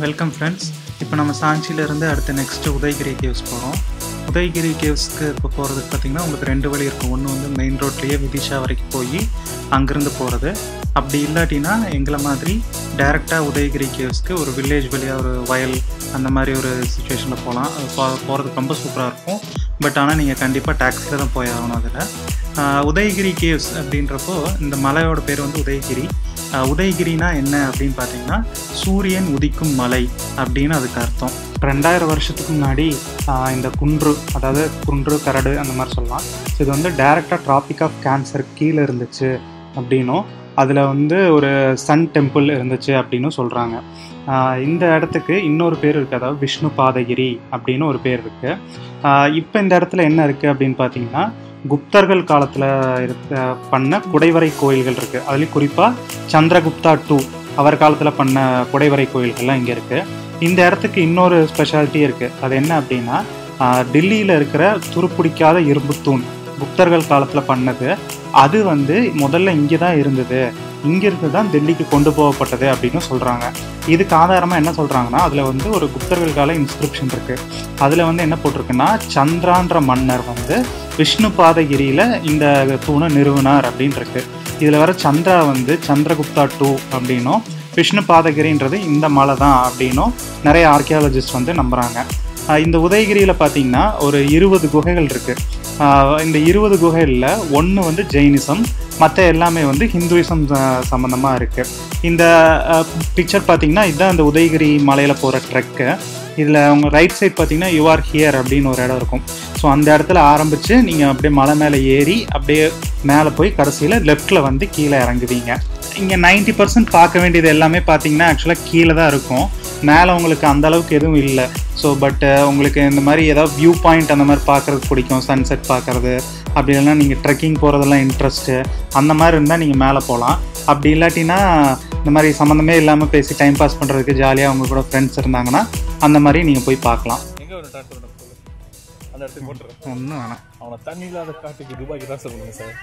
Welcome friends இப்போ நம்ம சாஞ்சியிலேருந்து அடுத்து நெக்ஸ்ட்டு உதயகிரி கேவ்ஸ் போகிறோம் உதயகிரி கேவ்ஸ்க்கு இப்போ போகிறதுக்கு பார்த்திங்கன்னா உங்களுக்கு ரெண்டு வழி இருக்கும் ஒன்று வந்து மெயின் ரோட்லேயே விதிஷா வரைக்கும் போய் அங்கேருந்து போகிறது அப்படி இல்லாட்டினா எங்களை மாதிரி டைரெக்டாக உதயகிரி கேவ்ஸ்க்கு ஒரு வில்லேஜ் வழியாக ஒரு வயல் அந்த மாதிரி ஒரு சுச்சுவேஷனில் போகலாம் அது போ- போகிறதுக்கு ரொம்ப சூப்பராக இருக்கும் பட் ஆனால் நீங்கள் கண்டிப்பாக டாக்ஸியில் தான் போய் ஆகணும் அதில் உதயகிரி கேவ்ஸ் அப்படின்றப்போ இந்த மலையோட பேர் வந்து உதயகிரி ஆஹ் உதயகிரினா என்ன அப்படின்னு பார்த்தீங்கன்னா சூரியன் உதிக்கும் மலை அப்படின்னு அதுக்கு அர்த்தம் ரெண்டாயிரம் வருஷத்துக்கு முன்னாடி ஆஹ் இந்த குன்று அதாவது குன்று கரடு அந்த மாதிரி சொல்லலாம் ஸோ இது வந்து டைரெக்டாக ட்ராபிக் ஆஃப் கேன்சர் கீழே இருந்துச்சு அப்படின்னும் அதில் வந்து ஒரு சன் டெம்பிள் இருந்துச்சு அப்படின்னும் சொல்கிறாங்க இந்த இடத்துக்கு இன்னொரு பேர் இருக்குது அதாவது விஷ்ணு பாதகிரி அப்படின்னு ஒரு பேர் இருக்குது இப்போ இந்த இடத்துல என்ன இருக்குது அப்படின்னு பார்த்தீங்கன்னா குப்தர்கள் காலத்தில் இருக்க பண்ண குடைவரை கோயில்கள் இருக்குது அதுலேயும் குறிப்பாக சந்திரகுப்தா டூ அவர் காலத்தில் பண்ண குடைவரை கோயில்கள்லாம் இங்கே இருக்குது இந்த இடத்துக்கு இன்னொரு ஸ்பெஷாலிட்டி இருக்குது அது என்ன அப்படின்னா டெல்லியில் இருக்கிற துருப்பிடிக்காத இரும்பு தூண் குப்தர்கள் காலத்தில் பண்ணது அது வந்து முதல்ல இங்கே தான் இருந்தது இங்கிருந்து தான் டெல்லிக்கு கொண்டு போகப்பட்டது அப்படின்னு சொல்கிறாங்க இதுக்கு ஆதாரமாக என்ன சொல்கிறாங்கன்னா அதில் வந்து ஒரு குப்தர்கள் கால இன்ஸ்கிரிப்ஷன் இருக்குது அதில் வந்து என்ன போட்டிருக்குன்னா சந்திரான்ற மன்னர் வந்து விஷ்ணு பாதகிரியில் இந்த தூணை நிறுவனார் அப்படின்னு இருக்கு இதில் வர சந்திரா வந்து சந்திரகுப்தா டூ அப்படின்னும் விஷ்ணு பாதகிரின்றது இந்த மலை தான் அப்படின்னும் நிறைய ஆர்கியாலஜிஸ்ட் வந்து நம்புகிறாங்க இந்த உதயகிரியில் பார்த்தீங்கன்னா ஒரு இருபது குகைகள் இருக்குது இந்த இருபது குகைகளில் ஒன்று வந்து ஜெயினிசம் மற்ற எல்லாமே வந்து ஹிந்துவிசம் சம்மந்தமாக இருக்குது இந்த பிக்சர் பார்த்தீங்கன்னா இதுதான் இந்த உதயகிரி மலையில் போகிற ட்ரெக்கு இதில் உங்கள் ரைட் சைட் பார்த்தீங்கன்னா யூஆர் ஹியர் அப்படின்னு ஒரு இடம் இருக்கும் ஸோ அந்த இடத்துல ஆரம்பித்து நீங்கள் அப்படியே மலை மேலே ஏறி அப்படியே மேலே போய் கடைசியில் லெஃப்ட்டில் வந்து கீழே இறங்குவீங்க இங்கே 90% பர்சன்ட் பார்க்க வேண்டியது எல்லாமே பார்த்தீங்கன்னா ஆக்சுவலாக கீழே தான் இருக்கும் மேலே உங்களுக்கு அந்த அளவுக்கு எதுவும் இல்லை ஸோ பட் உங்களுக்கு இந்த மாதிரி ஏதாவது வியூ பாயிண்ட் அந்த மாதிரி பார்க்குறதுக்கு பிடிக்கும் சன்செட் பார்க்குறது அப்படி இல்லைன்னா நீங்கள் ட்ரெக்கிங் போகிறதெல்லாம் இன்ட்ரெஸ்ட்டு அந்த மாதிரி இருந்தால் நீங்கள் மேலே போகலாம் அப்படி இல்லாட்டினா இந்த மாதிரி சம்மந்தமே இல்லாமல் பேசி டைம் பாஸ் பண்ணுறதுக்கு ஜாலியாக உங்க கூட ஃப்ரெண்ட்ஸ் இருந்தாங்கன்னா அந்த மாதிரி நீங்கள் போய் பார்க்கலாம் எங்க ஒரு டாக்டர் சொல்லு அந்த இடத்துக்கு போட்டுறேன் ஒன்றும் வேணாம் அவனை தண்ணி இல்லாத காட்டுக்கு துபாய்க்கு தான் சொல்லுங்க சார்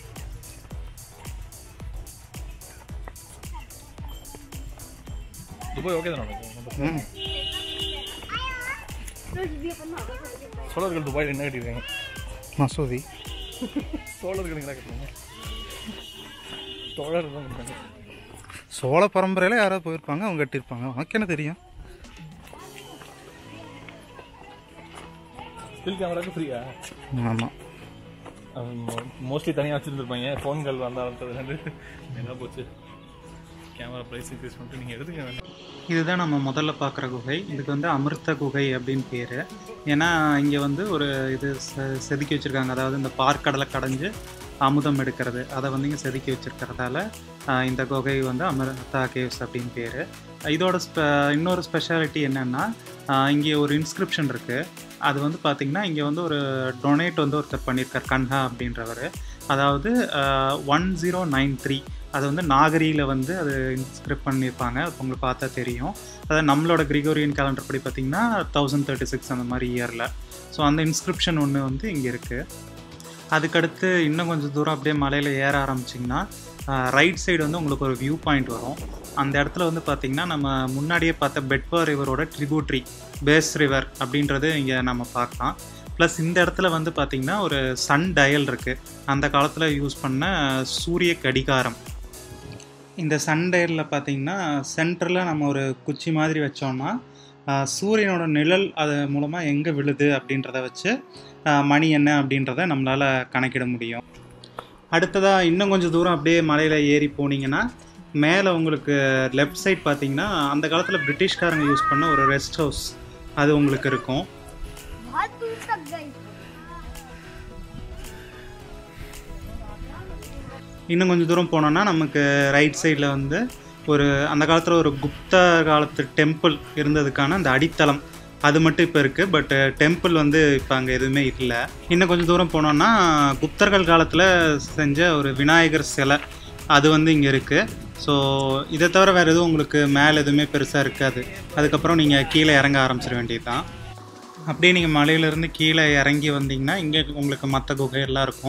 துபாய் ஓகே தானே உனக்கு? ம் சோழர்கள் துபாயில் என்ன கட்டிருக்காங்க மசூதி சோழர்கள் என்ன கட்டுறாங்க தோழர் தான் கட்டுறாங்க சோழ பரம்பரையில் யாராவது போயிருப்பாங்க அவங்க கட்டியிருப்பாங்க உனக்கு என்ன தெரியும் ஸ்டில் கேமராக்கு ஃப்ரீயா ஆமாம் மோஸ்ட்லி தனியாக வச்சுருந்துருப்பாங்க ஃபோன்கள் வந்த ஆரம்பிச்சதுலேருந்து என்ன போச்சு கேமரா ப்ரைஸ் இன்க்ரீஸ் பண்ணிட்டு நீங்கள் எடுத்துக்க வேண்டாம் இதுதான் நம்ம முதல்ல பார்க்குற குகை இதுக்கு வந்து அமிர்த குகை அப்படின்னு பேர் ஏன்னா இங்கே வந்து ஒரு இது செ- செதுக்கி வச்சுருக்காங்க அதாவது இந்த பார்க்கடலை கடைஞ்சு அமுதம் எடுக்கிறது அதை வந்து இங்கே செதுக்கி வச்சுருக்கிறதால இந்த குகை வந்து அமிர்தா கேவ்ஸ் அப்படின்னு பேர் இதோட ஸ்பெ இன்னொரு ஸ்பெஷாலிட்டி என்னென்னா இங்கே ஒரு இன்ஸ்கிரிப்ஷன் இருக்குது அது வந்து பார்த்திங்கன்னா இங்கே வந்து ஒரு டொனேட் வந்து ஒருத்தர் பண்ணியிருக்கார் கன்ஹா அப்படின்றவர் அதாவது ஒன் ஜீரோ நைன் த்ரீ அது வந்து நாகரியில் வந்து அது இன்ஸ்கிரிப்ட் பண்ணியிருப்பாங்க அது உங்களுக்கு பார்த்தா தெரியும் அதாவது நம்மளோட கிரிகோரியன் கேலண்டர் படி பார்த்திங்கன்னா தௌசண்ட் தேர்ட்டி சிக்ஸ் அந்த மாதிரி இயரில் ஸோ அந்த இன்ஸ்கிரிப்ஷன் ஒன்று வந்து இங்கே இருக்குது அதுக்கடுத்து இன்னும் கொஞ்சம் தூரம் அப்படியே மலையில் ஏற ஆரம்பிச்சிங்கன்னா ரைட் சைடு வந்து உங்களுக்கு ஒரு வியூ பாயிண்ட் வரும் அந்த இடத்துல வந்து பார்த்திங்கன்னா நம்ம முன்னாடியே பார்த்த பெட்வா ரிவரோட ட்ரிபியூட்ரி பேஸ் ரிவர் அப்படின்றது இங்கே நம்ம பார்க்கலாம் ப்ளஸ் இந்த இடத்துல வந்து பார்த்திங்கன்னா ஒரு சன் டயல் இருக்குது அந்த காலத்தில் யூஸ் பண்ண சூரிய கடிகாரம் இந்த சன் டயலில் பார்த்தீங்கன்னா சென்டரில் நம்ம ஒரு குச்சி மாதிரி வச்சோம்னா ஆஹ், சூரியனோட நிழல் அது மூலமாக எங்கே விழுது அப்படின்றத வச்சு ஆஹ், மணி என்ன அப்படின்றத நம்மளால் கணக்கிட முடியும் அடுத்ததாக இன்னும் கொஞ்சம் தூரம் அப்படியே மலையில் ஏறி போனீங்கன்னா மேலே உங்களுக்கு லெஃப்ட் சைட் பார்த்தீங்கன்னா அந்த காலத்தில் பிரிட்டிஷ்காரங்க யூஸ் பண்ண ஒரு ரெஸ்ட் ஹவுஸ் அது உங்களுக்கு இருக்கும் बहुत दूर तक गई இன்னும் கொஞ்சம் தூரம் போனோம்னா நமக்கு ரைட் சைடில் வந்து ஒரு அந்த காலத்தில் ஒரு குப்த காலத்து டெம்பிள் இருந்ததுக்கான அந்த அடித்தளம் அது மட்டும் இப்போ இருக்குது பட் டெம்பிள் வந்து இப்போ அங்கே எதுவுமே இல்லை இன்னும் கொஞ்சம் தூரம் போனோம்னா குப்தர்கள் காலத்தில் செஞ்ச ஒரு விநாயகர் சிலை அது வந்து இங்கே இருக்குது ஸோ இதை தவிர வேறு எதுவும் உங்களுக்கு மேலே எதுவுமே பெருசாக இருக்காது அதுக்கப்புறம் நீங்கள் கீழே இறங்க ஆரம்பிச்சிட வேண்டியது தான் அப்படியே நீங்கள் மலையிலேருந்து கீழே இறங்கி வந்தீங்கன்னா இங்கே உங்களுக்கு மற்ற குகையெல்லாம் இருக்கும்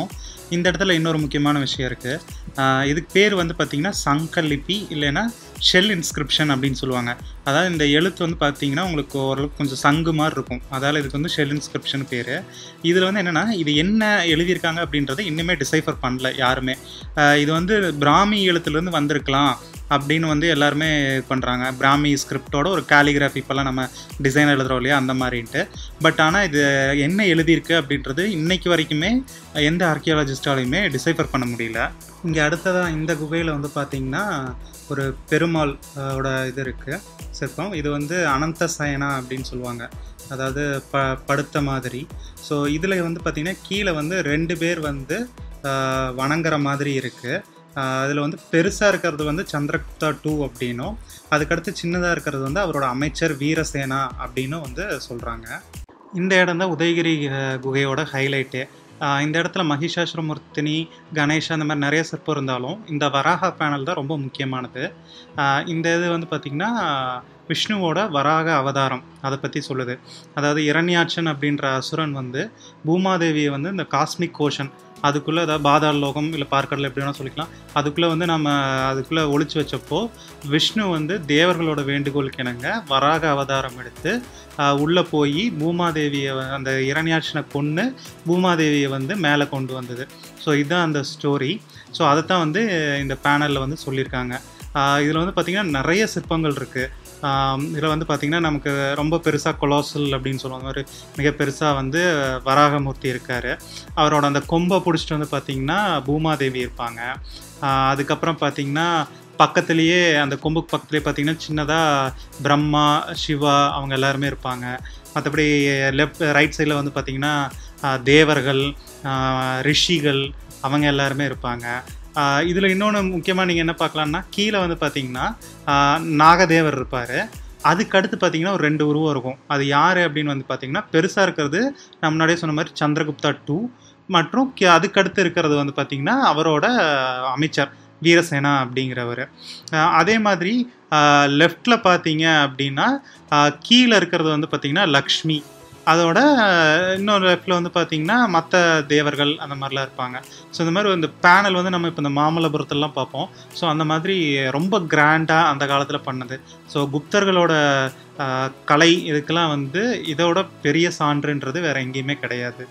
இந்த இடத்துல இன்னொரு முக்கியமான விஷயம் இருக்குது இதுக்கு பேர் வந்து பார்த்திங்கன்னா சங்கலிபி இல்லைன்னா ஷெல் இன்ஸ்கிரிப்ஷன் அப்படின்னு சொல்லுவாங்க அதாவது இந்த எழுத்து வந்து பார்த்தீங்கன்னா உங்களுக்கு ஓரளவுக்கு கொஞ்சம் சங்கு மாதிரி இருக்கும் அதால் இதுக்கு வந்து ஷெல் இன்ஸ்கிரிப்ஷன் பேர் இதில் வந்து என்னென்னா இது என்ன எழுதியிருக்காங்க அப்படின்றத இன்னுமே டிசைஃபர் பண்ணல யாருமே ஆஹ் இது வந்து பிராமி எழுத்துலேருந்து வந்திருக்கலாம் அப்படின்னு வந்து எல்லாருமே இது பண்ணுறாங்க பிராமி ஸ்கிரிப்டோட ஒரு கேலிகிராஃபி இப்போல்லாம் நம்ம டிசைன் எழுதுறோம் இல்லையா அந்த மாதிரின்ட்டு பட் ஆனால் இது என்ன எழுதியிருக்கு அப்படின்றது இன்னைக்கு வரைக்குமே எந்த ஆர்கியாலஜிஸ்டாலையுமே டிசைஃபர் பண்ண முடியல இங்கே அடுத்ததாக இந்த குகையில் வந்து பார்த்திங்கன்னா ஒரு பெருமாள் ஆஹ், ஓட இது இருக்குது சிற்பம் இது வந்து அனந்த சயனா அப்படின்னு சொல்லுவாங்க அதாவது ப படுத்த மாதிரி ஸோ இதில் வந்து பார்த்திங்கன்னா கீழே வந்து ரெண்டு பேர் வந்து ஆஹ், வணங்குற மாதிரி இருக்குது அதில் வந்து பெருசாக இருக்கிறது வந்து சந்திரகுப்தா டூ அப்படின்னும் அதுக்கடுத்து சின்னதாக இருக்கிறது வந்து அவரோட அமைச்சர் வீரசேனா அப்படின்னு வந்து சொல்கிறாங்க இந்த இடம் தான் உதயகிரி அஹ், குகையோட ஹைலைட்டு இந்த இடத்துல மகிஷாசுரமூர்த்தினி கணேஷ் அந்த மாதிரி நிறைய சிற்பம் இருந்தாலும் இந்த வராக பேனல் தான் ரொம்ப முக்கியமானது ஆஹ் இந்த இது வந்து பார்த்திங்கன்னா விஷ்ணுவோட வராக அவதாரம் அதை பற்றி சொல்லுது அதாவது இரண்யாட்சன் அப்படின்ற அசுரன் வந்து பூமாதேவியை வந்து இந்த காஸ்மிக் கோஷன் அதுக்குள்ளே அதாவது பாதாள லோகம் இல்லை பார்க்கடல் எப்படி வேணால் சொல்லிக்கலாம் அதுக்குள்ளே வந்து நம்ம அதுக்குள்ளே ஒளிச்சு வச்சப்போ விஷ்ணு வந்து தேவர்களோட வேண்டுகோளுக்கு இணங்க வராக அவதாரம் எடுத்து ஆஹ் உள்ள போய் பூமாதேவியை வ- அந்த இரண்யாட்சனை கொன்று பூமாதேவியை வந்து மேலே கொண்டு வந்தது ஸோ இதுதான் அந்த ஸ்டோரி ஸோ அதைத்தான் வந்து இந்த பேனலில் வந்து சொல்லியிருக்காங்க இதில் வந்து பார்த்திங்கன்னா நிறைய சிற்பங்கள் இருக்குது இதில் வந்து பார்த்திங்கன்னா நமக்கு ரொம்ப பெருசாக கொலோசல் அப்படின்னு சொல்லுவாங்க ஒரு மிக பெருசாக வந்து வராகமூர்த்தி இருக்கார் அவரோட அந்த கொம்பை பிடிச்சிட்டு வந்து பார்த்திங்கன்னா பூமாதேவி இருப்பாங்க ஆஹ் அதுக்கப்புறம் பார்த்திங்கன்னா பக்கத்துலேயே அந்த கொம்புக்கு பக்கத்துலேயே பார்த்திங்கன்னா சின்னதாக பிரம்மா சிவா அவங்க எல்லாருமே இருப்பாங்க மற்றபடி லெஃப்ட் ரைட் சைடில் வந்து பார்த்திங்கன்னா ஆஹ் தேவர்கள் ஆஹ் ரிஷிகள் அவங்க எல்லாருமே இருப்பாங்க இதில் இன்னொன்று முக்கியமாக நீங்கள் என்ன பார்க்கலான்னா கீழே வந்து பார்த்தீங்கன்னா ஆஹ் நாகதேவர் இருப்பார் அதுக்கு அடுத்து பார்த்தீங்கன்னா ஒரு ரெண்டு உருவம் இருக்கும் அது யார் அப்படின்னு வந்து பார்த்தீங்கன்னா பெருசாக இருக்கிறது நான் முன்னாடியே சொன்ன மாதிரி சந்திரகுப்தா டூ மற்றும் கி- அதுக்கு அடுத்து இருக்கிறது வந்து பார்த்தீங்கன்னா அவரோட அமைச்சர் வீரசேனா அப்படிங்கிறவர் ஆஹ் அதே மாதிரி லெஃப்டில் பார்த்தீங்க அப்படின்னா ஆஹ் கீழே இருக்கிறது வந்து பார்த்தீங்கன்னா லக்ஷ்மி அதோட ஆஹ் இன்னொரு லெஃப்டில் வந்து பார்த்தீங்கன்னா மற்ற தேவர்கள் அந்த மாதிரிலாம் இருப்பாங்க ஸோ இந்த மாதிரி இந்த பேனல் வந்து நம்ம இப்போ இந்த மாமல்லபுரத்துலலாம் பார்ப்போம் ஸோ அந்த மாதிரி ரொம்ப கிராண்டாக அந்த காலத்தில் பண்ணது ஸோ குப்தர்களோட ஆஹ், கலை இதுக்கெல்லாம் வந்து இதோட பெரிய சான்றுன்றது வேற எங்கேயுமே கிடையாது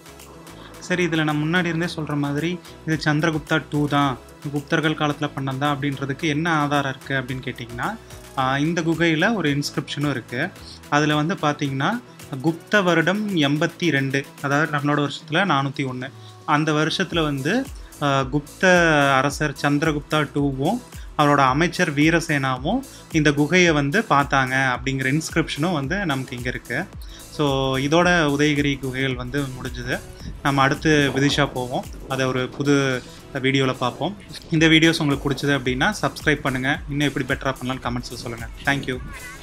சரி இதில் நான் முன்னாடி இருந்தே சொல்கிற மாதிரி இது சந்திரகுப்தா டூ தான் குப்தர்கள் காலத்தில் பண்ணதா அப்படின்றதுக்கு என்ன ஆதாரம் இருக்குது அப்படின்னு கேட்டிங்கன்னா ஆஹ், இந்த குகையில் ஒரு இன்ஸ்கிரிப்ஷனும் இருக்குது அதில் வந்து பார்த்தீங்கன்னா குப்த வருடம் எண்பத்தி ரெண்டு அதாவது நம்மளோட வருஷத்தில் நானூற்றி ஒன்று அந்த வருஷத்தில் வந்து ஆஹ், குப்த அரசர் சந்திரகுப்தா டூவும் அவரோட அமைச்சர் வீரசேனாவும் இந்த குகையை வந்து பார்த்தாங்க அப்படிங்கிற இன்ஸ்கிரிப்ஷனும் வந்து நமக்கு இங்கே இருக்குது ஸோ இதோட உதயகிரி குகைகள் வந்து முடிஞ்சுது நம்ம அடுத்து விதிஷா போவோம் அதை ஒரு புது வீடியோவில் பார்ப்போம் இந்த வீடியோஸ் உங்களுக்கு பிடிச்சது அப்படின்னா சப்ஸ்கிரைப் பண்ணுங்கள் இன்னும் எப்படி பெட்டராக பண்ணலாம்னு கமெண்ட்ஸில் சொல்லுங்கள் தேங்க்யூ